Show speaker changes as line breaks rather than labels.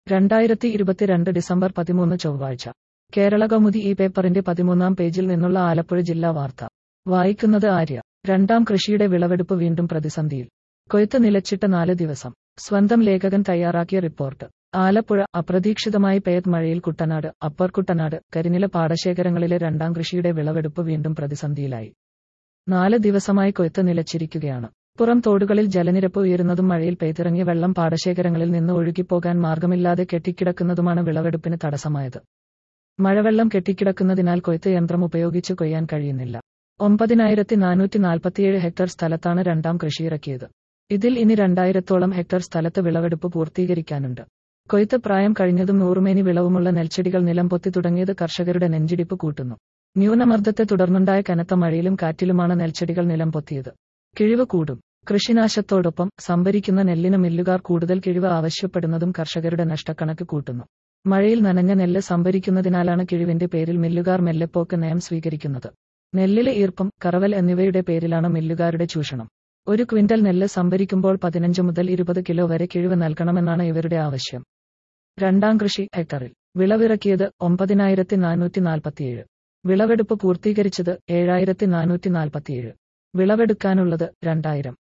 രണ്ടായിരത്തി ഇരുപത്തിരണ്ട് ഡിസംബർ പതിമൂന്ന് ചൊവ്വാഴ്ച കേരള കൗമുദി ഈ പേപ്പറിന്റെ പതിമൂന്നാം പേജിൽ നിന്നുള്ള ആലപ്പുഴ ജില്ലാ വാർത്ത വായിക്കുന്നത് ആര്യ രണ്ടാം കൃഷിയുടെ വിളവെടുപ്പ് വീണ്ടും പ്രതിസന്ധിയിൽ കൊയ്ത്ത് നിലച്ചിട്ട് നാല് ദിവസം സ്വന്തം ലേഖകൻ തയ്യാറാക്കിയ റിപ്പോർട്ട് ആലപ്പുഴ അപ്രതീക്ഷിതമായി പെയ്ത് മഴയിൽ കുട്ടനാട് അപ്പർ കുട്ടനാട് കരിനില പാടശേഖരങ്ങളിലെ രണ്ടാം കൃഷിയുടെ വിളവെടുപ്പ് വീണ്ടും പ്രതിസന്ധിയിലായി നാല് ദിവസമായി കൊയ്ത്ത് നിലച്ചിരിക്കുകയാണ് പുറം തോടുകളിൽ ജലനിരപ്പ് ഉയരുന്നതും മഴയിൽ പെയ്തിറങ്ങിയ വെള്ളം പാടശേഖരങ്ങളിൽ നിന്ന് ഒഴുകിപ്പോകാൻ മാർഗമില്ലാതെ കെട്ടിക്കിടക്കുന്നതുമാണ് വിളവെടുപ്പിന് തടസ്സമായത് മഴവെള്ളം കെട്ടിക്കിടക്കുന്നതിനാൽ കൊയ്ത്ത് യന്ത്രം ഉപയോഗിച്ച് കൊയ്യാൻ കഴിയുന്നില്ല ഒമ്പതിനായിരത്തി നാനൂറ്റി നാൽപ്പത്തിയേഴ് ഹെക്ടർ സ്ഥലത്താണ് രണ്ടാം കൃഷിയിറക്കിയത് ഇതിൽ ഇനി രണ്ടായിരത്തോളം ഹെക്ടർ സ്ഥലത്ത് വിളവെടുപ്പ് പൂർത്തീകരിക്കാനുണ്ട് കൊയ്ത്ത് പ്രായം കഴിഞ്ഞതും നൂറുമേനി വിളവുമുള്ള നെൽച്ചെടികൾ നിലംപൊത്തി തുടങ്ങിയത് കർഷകരുടെ നെഞ്ചിടിപ്പ് കൂട്ടുന്നു ന്യൂനമർദ്ദത്തെ തുടർന്നുണ്ടായ കനത്ത മഴയിലും കാറ്റിലുമാണ് നെൽച്ചെടികൾ നിലംപൊത്തിയത് കിഴിവ് കൂടും കൃഷിനാശത്തോടൊപ്പം സംഭരിക്കുന്ന നെല്ലിന് മില്ലുകാർ കൂടുതൽ കിഴിവ് ആവശ്യപ്പെടുന്നതും കർഷകരുടെ നഷ്ടക്കണക്ക് കൂട്ടുന്നു മഴയിൽ നനഞ്ഞ നെല്ല് സംഭരിക്കുന്നതിനാലാണ് കിഴിവിന്റെ പേരിൽ മില്ലുകാർ മെല്ലെപ്പോക്ക് നയം സ്വീകരിക്കുന്നത് നെല്ലിലെ ഈർപ്പം കറവൽ എന്നിവയുടെ പേരിലാണ് മില്ലുകാരുടെ ചൂഷണം ഒരു ക്വിന്റൽ നെല്ല് സംഭരിക്കുമ്പോൾ പതിനഞ്ച് മുതൽ ഇരുപത് കിലോ വരെ കിഴിവ് നൽകണമെന്നാണ് ഇവരുടെ ആവശ്യം രണ്ടാം കൃഷി ഹെക്ടറിൽ വിളവിറക്കിയത് ഒമ്പതിനായിരത്തി നാനൂറ്റി നാൽപ്പത്തിയേഴ് വിളവെടുപ്പ് പൂർത്തീകരിച്ചത് ഏഴായിരത്തി നാനൂറ്റി നാൽപ്പത്തിയേഴ് വിളവെടുക്കാനുള്ളത് രണ്ടായിരം